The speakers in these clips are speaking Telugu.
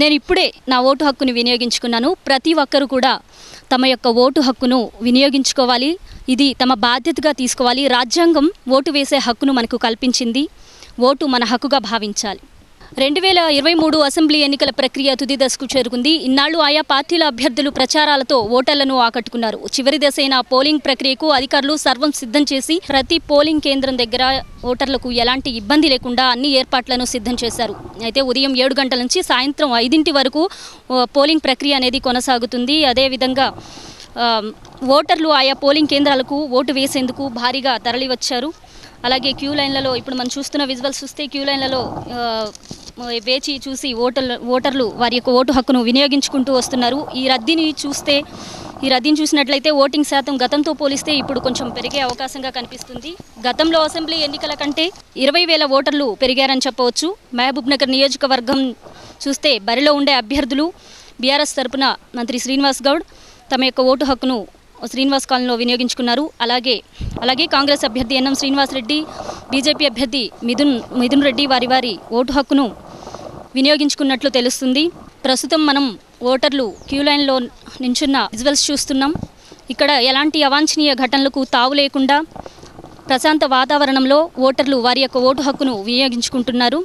నేను ఇప్పుడే నా ఓటు హక్కును వినియోగించుకున్నాను ప్రతి ఒక్కరు కూడా తమ యొక్క ఓటు హక్కును వినియోగించుకోవాలి ఇది తమ బాధ్యతగా తీసుకోవాలి రాజ్యాంగం ఓటు వేసే హక్కును మనకు కల్పించింది ఓటు మన హక్కుగా భావించాలి రెండు వేల ఇరవై మూడు అసెంబ్లీ ఎన్నికల ప్రక్రియ తుది దశకు చేరుకుంది ఇన్నాళ్లు ఆయా పార్టీల అభ్యర్థులు ప్రచారాలతో ఓటర్లను ఆకట్టుకున్నారు చివరి దశ అయిన పోలింగ్ ప్రక్రియకు అధికారులు సర్వం సిద్ధం చేసి ప్రతి పోలింగ్ కేంద్రం దగ్గర ఓటర్లకు ఎలాంటి ఇబ్బంది లేకుండా అన్ని ఏర్పాట్లను సిద్ధం చేశారు అయితే ఉదయం ఏడు గంటల నుంచి సాయంత్రం ఐదింటి వరకు ఓ, పోలింగ్ ప్రక్రియ అనేది కొనసాగుతుంది అదేవిధంగా ఆ, ఓటర్లు ఆయా పోలింగ్ కేంద్రాలకు ఓటు వేసేందుకు భారీగా తరలివచ్చారు అలాగే క్యూ లైన్లలో ఇప్పుడు మనం చూస్తున్న విజువల్స్ చూస్తే క్యూ లైన్లలో ఆ, వేచి చూసి ఓటర్లు ఓటర్లు వారి యొక్క ఓటు హక్కును వినియోగించుకుంటూ వస్తున్నారు ఈ రద్దీని చూస్తే ఈ రద్దీని చూసినట్లయితే ఓటింగ్ శాతం గతంతో పోలిస్తే ఇప్పుడు కొంచెం పెరిగే అవకాశంగా కనిపిస్తుంది గతంలో అసెంబ్లీ ఎన్నికల కంటే ఇరవై వేల ఓటర్లు పెరిగారని చెప్పవచ్చు మహబూబ్ నగర్ నియోజకవర్గం చూస్తే బరిలో ఉండే అభ్యర్థులు బీఆర్ఎస్ తరపున మంత్రి శ్రీనివాస్ గౌడ్ తమ యొక్క ఓటు హక్కును శ్రీనివాస్ కాలనీలో వినియోగించుకున్నారు అలాగే అలాగే కాంగ్రెస్ అభ్యర్థి ఎన్ఎం శ్రీనివాస్ రెడ్డి బీజేపీ అభ్యర్థి మిథున్ మిథున్ రెడ్డి వారి వారి ఓటు హక్కును వినియోగించుకున్నట్లు తెలుస్తుంది ప్రస్తుతం మనం ఓటర్లు క్యూ లైన్లో నించున్న విజువల్స్ చూస్తున్నాం ఇక్కడ ఎలాంటి అవాంఛనీయ ఘటనలకు తావు లేకుండా ప్రశాంత వాతావరణంలో ఓటర్లు వారి యొక్క ఓటు హక్కును వినియోగించుకుంటున్నారు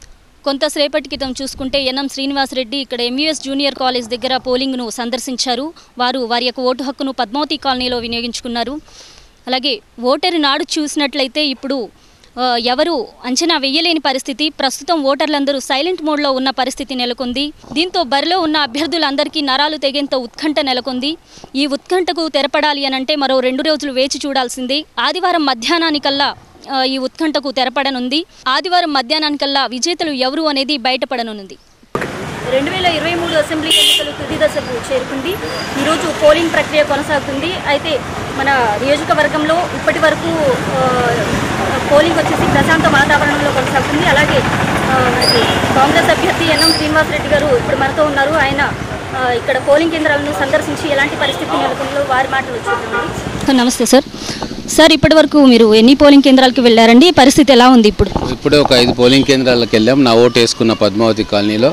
కొంతసేపటి క్రితం చూసుకుంటే ఎన్ఎం శ్రీనివాసరెడ్డి ఇక్కడ ఎంయూఎస్ జూనియర్ కాలేజ్ దగ్గర పోలింగ్ను సందర్శించారు వారు వారి యొక్క ఓటు హక్కును పద్మావతి కాలనీలో వినియోగించుకున్నారు అలాగే ఓటరు నాడు చూసినట్లయితే ఇప్పుడు ఆ, ఎవరు అంచనా వేయలేని పరిస్థితి ప్రస్తుతం ఓటర్లందరూ సైలెంట్ మోడ్లో ఉన్న పరిస్థితి నెలకొంది దీంతో బరిలో ఉన్న అభ్యర్థులందరికీ నరాలు తెగేంత ఉత్కంఠ నెలకొంది ఈ ఉత్కంఠకు తెరపడాలి అని అంటే మరో రెండు రోజులు వేచి చూడాల్సిందే ఆదివారం మధ్యాహ్నానికల్లా ఆ, ఈ ఉత్కంఠకు తెరపడనుంది ఆదివారం మధ్యాహ్నానికల్లా విజేతలు ఎవరు అనేది బయటపడనుంది రెండు వేల ఇరవై మూడు అసెంబ్లీ ఎన్నికలు తుది దశకు చేరుకుంది ఈరోజు పోలింగ్ ప్రక్రియ కొనసాగుతుంది అయితే మన నియోజకవర్గంలో ఇప్పటి వరకు ఆ, పోలింగ్ వచ్చేసి ప్రశాంత వాతావరణంలో కొనసాగుతుంది అలాగే ఆ, మనకి కాంగ్రెస్ అభ్యర్థి ఎన్ఎం శ్రీనివాస్ రెడ్డి గారు ఇప్పుడు మనతో ఉన్నారు ఆయన ఆ, ఇక్కడ పోలింగ్ కేంద్రాలను సందర్శించి ఎలాంటి పరిస్థితి నెలకొందో వారి మాటలు వచ్చి నమస్తే సార్ సార్ ఇప్పటి వరకు మీరు ఎన్ని పోలింగ్ కేంద్రాలకు వెళ్ళారండి పరిస్థితి ఎలా ఉంది ఇప్పుడు ఇప్పుడే ఒక ఐదు పోలింగ్ కేంద్రాలకు వెళ్ళాం నా ఓటు వేసుకున్న పద్మావతి కాలనీలో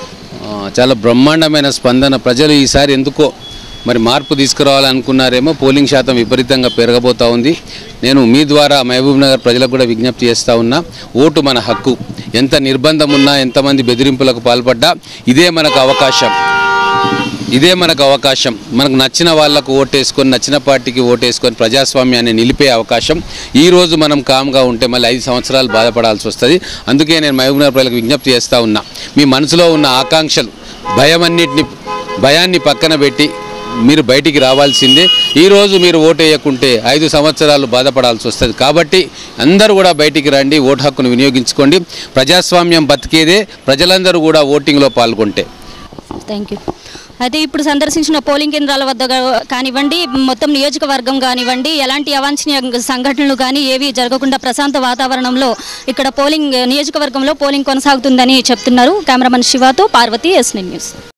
ఆ, చాలా బ్రహ్మాండమైన స్పందన ప్రజలు ఈసారి ఎందుకో మరి మార్పు తీసుకురావాలనుకున్నారేమో పోలింగ్ శాతం విపరీతంగా పెరగబోతా ఉంది నేను మీ ద్వారా మహబూబ్ నగర్ ప్రజలకు కూడా విజ్ఞప్తి చేస్తూ ఉన్నా ఓటు మన హక్కు ఎంత నిర్బంధం ఉన్నా ఎంతమంది బెదిరింపులకు పాల్పడ్డా ఇదే మనకు అవకాశం ఇదే మనకు అవకాశం మనకు నచ్చిన వాళ్ళకు ఓటేసుకొని నచ్చిన పార్టీకి ఓటేసుకొని ప్రజాస్వామ్యాన్ని నిలిపే అవకాశం ఈ రోజు మనం కామ్గా ఉంటే మళ్ళీ ఐదు సంవత్సరాలు బాధపడాల్సి వస్తుంది అందుకే నేను మహబూబ్నగర్ ప్రజలకు విజ్ఞప్తి చేస్తూ ఉన్నా మీ మనసులో ఉన్న ఆకాంక్షలు భయం అన్నిటిని భయాన్ని పక్కన పెట్టి మీరు బయటికి రావాల్సిందే ఈరోజు మీరు ఓటు వేయకుంటే ఐదు సంవత్సరాలు బాధపడాల్సి వస్తుంది కాబట్టి అందరూ కూడా బయటికి రండి ఓటు హక్కును వినియోగించుకోండి ప్రజాస్వామ్యం బతికేదే ప్రజలందరూ కూడా ఓటింగ్లో పాల్గొంటే థ్యాంక్ యూ అయితే ఇప్పుడు సందర్శించిన పోలింగ్ కేంద్రాల వద్ద గా- కానివ్వండి మొత్తం నియోజకవర్గం కానివ్వండి ఎలాంటి అవాంఛనీయ సంఘటనలు కానీ ఏవి జరగకుండా ప్రశాంత వాతావరణంలో ఇక్కడ పోలింగ్ నియోజకవర్గంలో పోలింగ్ కొనసాగుతుందని చెప్తున్నారు కెమెరామన్ శివాతో పార్వతి ఎస్ న్యూస్